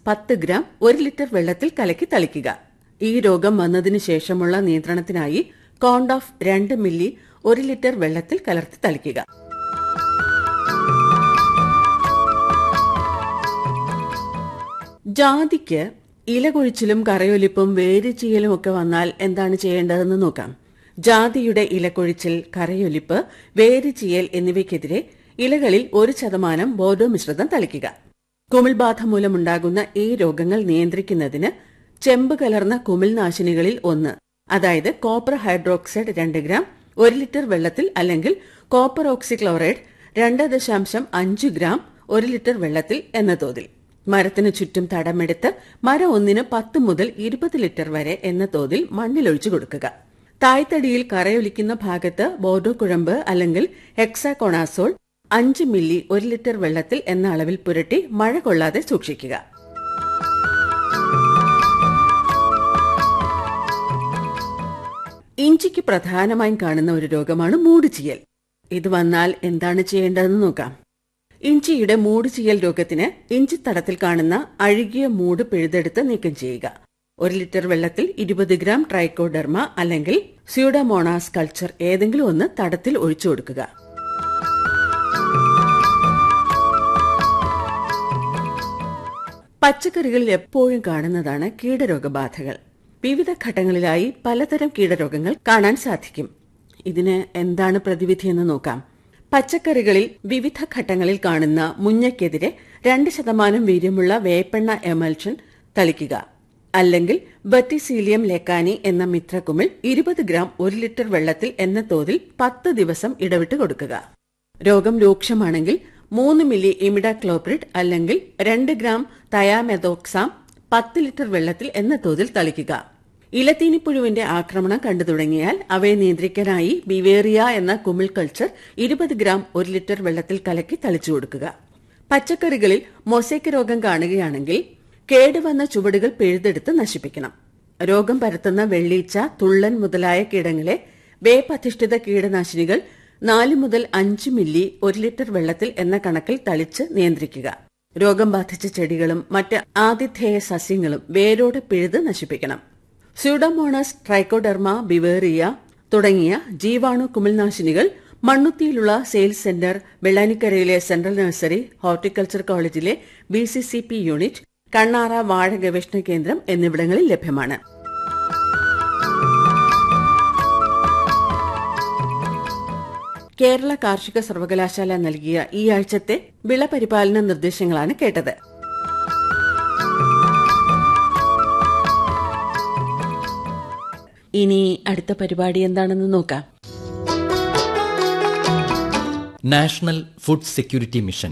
പത്ത് ഗ്രാം ഒരു ലിറ്റർ വെള്ളത്തിൽ കലക്കി തളിക്കുക ഈ രോഗം വന്നതിനു ശേഷമുള്ള നിയന്ത്രണത്തിനായി കോണ്ടോഫ് രണ്ട് മില്ലി ഒരു ലിറ്റർ വെള്ളത്തിൽ കലർത്തി തളിക്കുക ജാതിക്ക് ഇലകൊഴിച്ചിലും കറയൊലിപ്പും വേര് ചെയ്യലും ഒക്കെ വന്നാൽ എന്താണ് ചെയ്യേണ്ടതെന്ന് നോക്കാം ജാതിയുടെ ഇലകൊഴിച്ചിൽ കറയൊലിപ്പ് വേര് ചെയ്യൽ എന്നിവയ്ക്കെതിരെ ഇലകളിൽ ഒരു ശതമാനം ബോധോ മിശ്രിതം തളിക്കുക കുമിൾബാധ മൂലമുണ്ടാകുന്ന ഈ രോഗങ്ങൾ നിയന്ത്രിക്കുന്നതിന് ചെമ്പ് കലർന്ന കുമിൾനാശിനികളിൽ ഒന്ന് അതായത് കോപ്പർ ഹൈഡ്രോക്സൈഡ് രണ്ട് ഗ്രാം ഒരു ലിറ്റർ വെള്ളത്തിൽ അല്ലെങ്കിൽ കോപ്പർ ഓക്സിക്ലോറൈഡ് രണ്ട് ദശാംശം അഞ്ച് ഗ്രാം ഒരു ലിറ്റർ വെള്ളത്തിൽ എന്ന തോതിൽ മരത്തിന് ചുറ്റും തടമെടുത്ത് മരം ഒന്നിന് പത്ത് മുതൽ ഇരുപത് ലിറ്റർ വരെ എന്ന തോതിൽ മണ്ണിലൊഴിച്ചു കൊടുക്കുക തായ്തടിയിൽ കറയൊലിക്കുന്ന ഭാഗത്ത് ബോർഡോ കുഴമ്പ് അല്ലെങ്കിൽ ഹെക്സാകോണാസോൾ അഞ്ച് മില്ലി ഒരു ലിറ്റർ വെള്ളത്തിൽ എന്ന അളവിൽ പുരട്ടി മഴ കൊള്ളാതെ സൂക്ഷിക്കുക ഇഞ്ചിക്ക് പ്രധാനമായും കാണുന്ന ഒരു രോഗമാണ് മൂടുചീയൽ ഇത് വന്നാൽ എന്താണ് ചെയ്യേണ്ടതെന്ന് നോക്കാം ഇഞ്ചിയുടെ മൂട് ചെയ്യൽ രോഗത്തിന് ഇഞ്ചിത്തടത്തിൽ കാണുന്ന അഴുകിയ മൂട് പിഴുതെടുത്ത് നീക്കം ചെയ്യുക ഒരു ലിറ്റർ വെള്ളത്തിൽ ഇരുപത് ഗ്രാം ട്രൈക്കോഡെർമ അല്ലെങ്കിൽ സ്യൂഡോമോണാസ് കൾച്ചർ ഏതെങ്കിലും ഒന്ന് തടത്തിൽ ഒഴിച്ചു കൊടുക്കുക പച്ചക്കറികളിൽ എപ്പോഴും കാണുന്നതാണ് കീടരോഗബാധകൾ വിവിധ ഘട്ടങ്ങളിലായി പലതരം കീടരോഗങ്ങൾ കാണാൻ സാധിക്കും ഇതിന് എന്താണ് പ്രതിവിധി എന്ന് നോക്കാം പച്ചക്കറികളിൽ വിവിധ ഘട്ടങ്ങളിൽ കാണുന്ന മുഞ്ഞയ്ക്കെതിരെ രണ്ട് ശതമാനം വീര്യമുള്ള വേപ്പെണ്ണ എമൽഷൻ തളിക്കുക അല്ലെങ്കിൽ ബറ്റിസീലിയം ലെക്കാനി എന്ന മിത്രക്കുമിൾ ഇരുപത് ഗ്രാം ഒരു ലിറ്റർ വെള്ളത്തിൽ എന്ന തോതിൽ പത്ത് ദിവസം ഇടവിട്ട് കൊടുക്കുക രോഗം രൂക്ഷമാണെങ്കിൽ മൂന്ന് മില്ലി ഇമിഡാക്ലോപ്രിഡ് അല്ലെങ്കിൽ രണ്ട് ഗ്രാം തയാമെതോക്സാം പത്ത് ലിറ്റർ വെള്ളത്തിൽ എന്ന തോതിൽ തളിക്കുക ഇലത്തീനിപ്പുഴുവിന്റെ ആക്രമണം കണ്ടു തുടങ്ങിയാൽ അവയെ നിയന്ത്രിക്കാനായി ബിവേറിയ എന്ന കുമിൾ കൾച്ചർ ഇരുപത് ഗ്രാം ഒരു ലിറ്റർ വെള്ളത്തിൽ കലക്കി തളിച്ചു കൊടുക്കുക പച്ചക്കറികളിൽ മൊസൈക്ക് രോഗം കാണുകയാണെങ്കിൽ കേടുവന്ന ചുവടുകൾ പിഴുതെടുത്ത് നശിപ്പിക്കണം രോഗം പരത്തുന്ന വെള്ളീച്ച തുള്ളൻ മുതലായ കീടങ്ങളെ വേപ്പധിഷ്ഠിത കീടനാശിനികൾ നാല് മുതൽ അഞ്ച് മില്ലി ഒരു ലിറ്റർ വെള്ളത്തിൽ എന്ന കണക്കിൽ തളിച്ച് നിയന്ത്രിക്കുക രോഗം ബാധിച്ച ചെടികളും മറ്റ് ആതിഥേയ സസ്യങ്ങളും വേരോടെ പിഴുത് നശിപ്പിക്കണം സ്യൂഡോമോണസ് ട്രൈക്കോഡെർമ ബിവേറിയ തുടങ്ങിയ ജീവാണു കുമിൾനാശിനികൾ മണ്ണുത്തിയിലുള്ള സെയിൽസ് സെന്റർ വെള്ളാനിക്കരയിലെ സെൻട്രൽ നഴ്സറി ഹോർട്ടിക്കൾച്ചർ കോളേജിലെ B C C P unit Kannara വാഴ ഗവേഷണ കേന്ദ്രം എന്നിവിടങ്ങളിൽ ലഭ്യമാണ് കേരള കാർഷിക സർവകലാശാല നൽകിയ ഈ ആഴ്ചത്തെ വിള പരിപാലന നിർദ്ദേശങ്ങളാണ് കേട്ടത് ഇനി അടുത്ത പരിപാടി എന്താണെന്ന് നോക്കാം നാഷണൽ ഫുഡ് സെക്യൂരിറ്റി മിഷൻ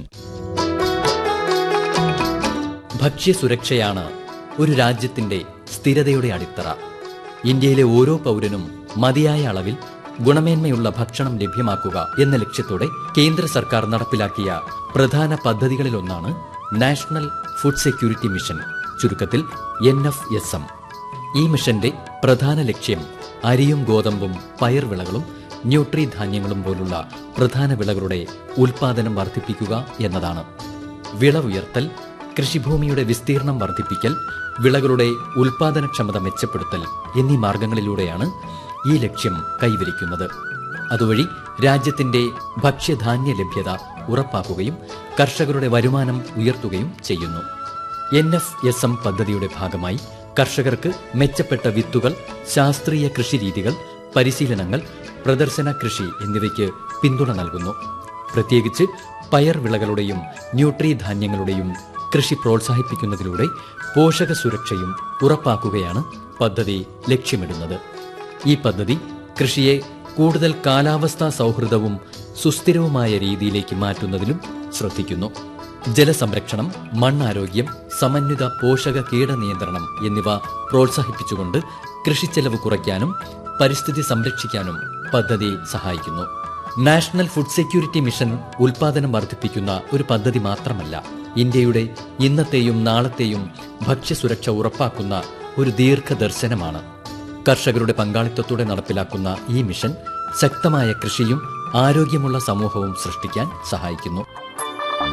ഭക്ഷ്യസുരക്ഷയാണ് ഒരു രാജ്യത്തിന്റെ സ്ഥിരതയുടെ അടിത്തറ ഇന്ത്യയിലെ ഓരോ പൗരനും മതിയായ അളവിൽ ഗുണമേന്മയുള്ള ഭക്ഷണം ലഭ്യമാക്കുക എന്ന ലക്ഷ്യത്തോടെ കേന്ദ്ര സർക്കാർ നടപ്പിലാക്കിയ പ്രധാന പദ്ധതികളിലൊന്നാണ് നാഷണൽ ഫുഡ് സെക്യൂരിറ്റി മിഷൻ ചുരുക്കത്തിൽ എൻ എഫ് എസ് എം ഈ മിഷന്റെ പ്രധാന ലക്ഷ്യം അരിയും ഗോതമ്പും പയർവിളകളും ന്യൂട്രി ധാന്യങ്ങളും പോലുള്ള പ്രധാന വിളകളുടെ ഉൽപാദനം വർദ്ധിപ്പിക്കുക എന്നതാണ് വിള ഉയർത്തൽ കൃഷിഭൂമിയുടെ വിസ്തീർണം വർദ്ധിപ്പിക്കൽ വിളകളുടെ ഉൽപാദനക്ഷമത മെച്ചപ്പെടുത്തൽ എന്നീ മാർഗങ്ങളിലൂടെയാണ് ഈ ലക്ഷ്യം കൈവരിക്കുന്നത് അതുവഴി രാജ്യത്തിന്റെ ഭക്ഷ്യധാന്യ ലഭ്യത ഉറപ്പാക്കുകയും കർഷകരുടെ വരുമാനം ഉയർത്തുകയും ചെയ്യുന്നു എൻ എഫ് എസ് എം പദ്ധതിയുടെ ഭാഗമായി കർഷകർക്ക് മെച്ചപ്പെട്ട വിത്തുകൾ ശാസ്ത്രീയ കൃഷിരീതികൾ പരിശീലനങ്ങൾ പ്രദർശന കൃഷി എന്നിവയ്ക്ക് പിന്തുണ നൽകുന്നു പ്രത്യേകിച്ച് പയർ വിളകളുടെയും ന്യൂട്രി ധാന്യങ്ങളുടെയും കൃഷി പ്രോത്സാഹിപ്പിക്കുന്നതിലൂടെ പോഷക സുരക്ഷയും ഉറപ്പാക്കുകയാണ് പദ്ധതി ലക്ഷ്യമിടുന്നത് ഈ പദ്ധതി കൃഷിയെ കൂടുതൽ കാലാവസ്ഥാ സൗഹൃദവും സുസ്ഥിരവുമായ രീതിയിലേക്ക് മാറ്റുന്നതിലും ശ്രദ്ധിക്കുന്നു ജലസംരക്ഷണം മണ്ണാരോഗ്യം സമന്വിത പോഷക കീട നിയന്ത്രണം എന്നിവ പ്രോത്സാഹിപ്പിച്ചുകൊണ്ട് കൃഷിച്ചെലവ് കുറയ്ക്കാനും പരിസ്ഥിതി സംരക്ഷിക്കാനും പദ്ധതി സഹായിക്കുന്നു നാഷണൽ ഫുഡ് സെക്യൂരിറ്റി മിഷൻ ഉൽപാദനം വർദ്ധിപ്പിക്കുന്ന ഒരു പദ്ധതി മാത്രമല്ല ഇന്ത്യയുടെ ഇന്നത്തെയും നാളത്തെയും ഭക്ഷ്യസുരക്ഷ ഉറപ്പാക്കുന്ന ഒരു ദീർഘദർശനമാണ് കർഷകരുടെ പങ്കാളിത്തത്തോടെ നടപ്പിലാക്കുന്ന ഈ മിഷൻ ശക്തമായ കൃഷിയും ആരോഗ്യമുള്ള സമൂഹവും സൃഷ്ടിക്കാൻ സഹായിക്കുന്നു